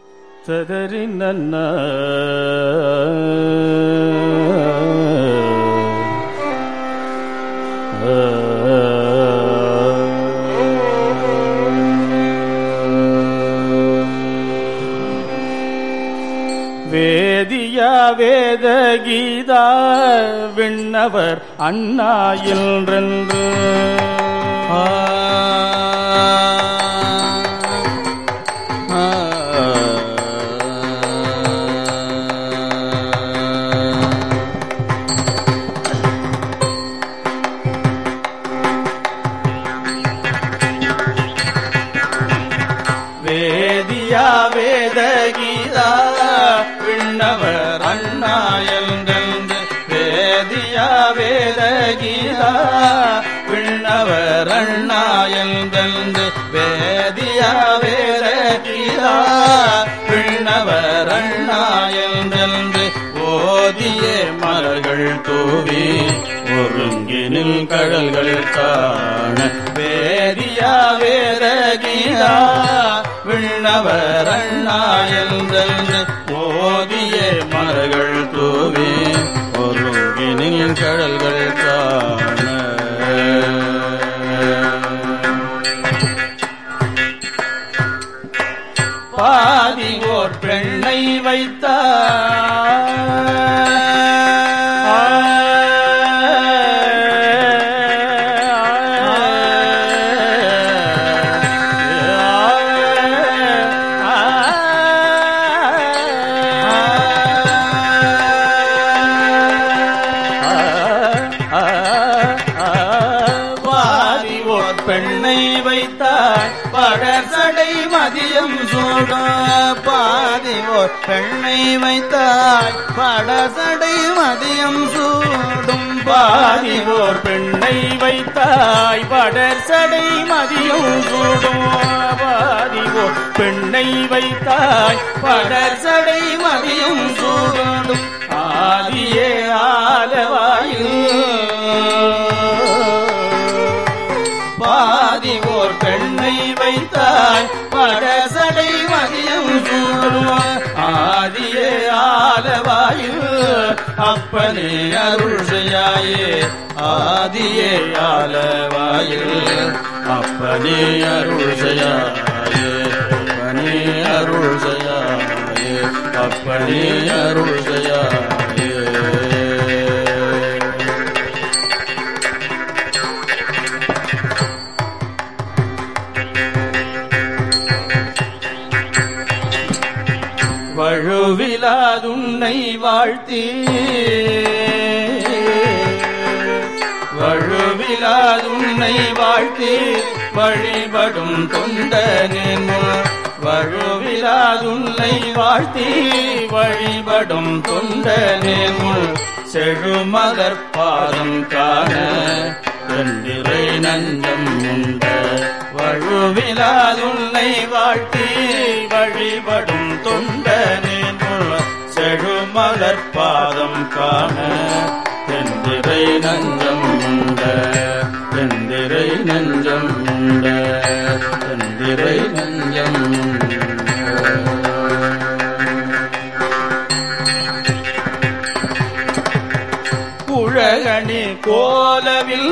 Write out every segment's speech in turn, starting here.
ததறி நன்ன வேதியா வேத கீதா விண்ணவர் அண்ணா என்றென்று வேதியா வேத கீதா விண்ணவர் அண்ணா என்றென்று வேதியா வேத கீதா விண்ணவர் அண்ணா என்றென்று வேதியா வேத கீதா விண்ணவர் அண்ணா என்றென்று ஓதிய மலர்கள் தூவி ஒருங்கினில் கடல்கள் காண வேதியா வேத கீதா விண்ணவர் அண்ணா என்றென்று ஓதிய மலர்கள் தூவி ஒருங்கினில் கடல்கள் காண பாதி ஓர் பெண்ணை வாரி ஓர் பெண்ணை வைத்தாய் படசடை மதியம் சூட பாதி ஓர் பெண்ணை வைத்தாய் படசடை மதியம் சூடும் பாதி ஓர் பெண்ணை வைத்தாய் படசடை மதியம் சூடும் பாதி ஓர் பெண்ணை வைத்தாய் படசடை மதியம் சூடும் ஆதியே ஆலவாயில் பாதி ஓர் பெண்ணை வைத்தாய் படசடை மதியம் சூடுவார் ஆதியே ஆலவாயில் அப்பனே அருள் செய்யாயே ஆதியே ஆலவாயில் அப்பனே அருள் செய்யாயே அப்பனே அருள் செய்யாயே அப்பனே அருள் செய்யாயே வழுவிலாதுன்னை வாழ்த்தி வழுவிலாதுன்னை வாழ்த்தி வழிபடும் தொண்டனின் வழுவிலாதுன்னை வாழ்த்தி வழிபடும் தொண்டனின் செழுமலர் பாதம் காண வெண்டிரை நஞ்சம் உண்ட வழுவிலாதுன்னை வாழ்த்தி வழிபடும் தொண்டனின் செழுமலர் பாதம் காண தெந்திரை நஞ்சம் உண்ட தெந்திரை நஞ்சம் உண்ட தெந்திரை நஞ்சம் உண்ட குழகணி கோலவில்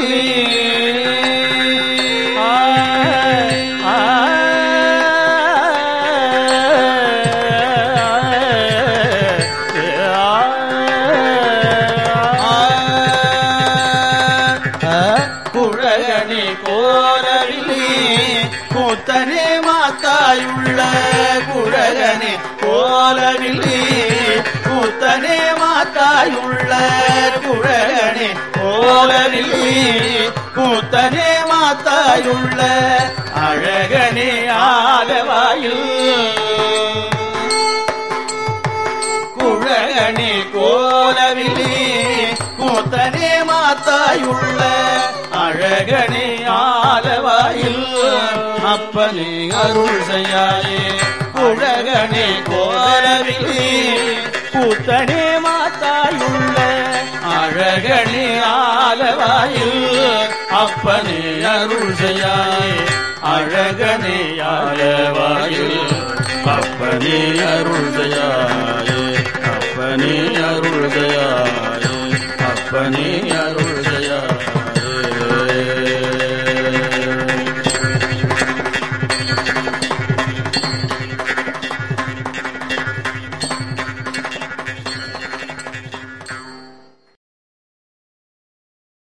குழகணி கோலவிலே கூத்தனே மாத்தாயுள்ள குழகனே கோலவிலே கூத்தனே மாத்தாயுள்ள குழகனே கோலவிலே கூத்தனே மாத்தாயுள்ள அழகனே ஆலவாயில் குழகனே கோலவிலே கூத்தனே மாத்தாயுள்ள அழகனே ஆலவாயில் அப்பனே அருள் செய்யாயே குழகனே கோலவிலே கூத்தனே மாத்தாயுள்ள அழகனே ஆலவாயில் அப்பனே அருள் செய்யாயே அழகனே ஆலவாயில் அப்பனே அப்பனே அருள் செய்யாயே அப்பனே அருள் செய்யாயே அப்பனே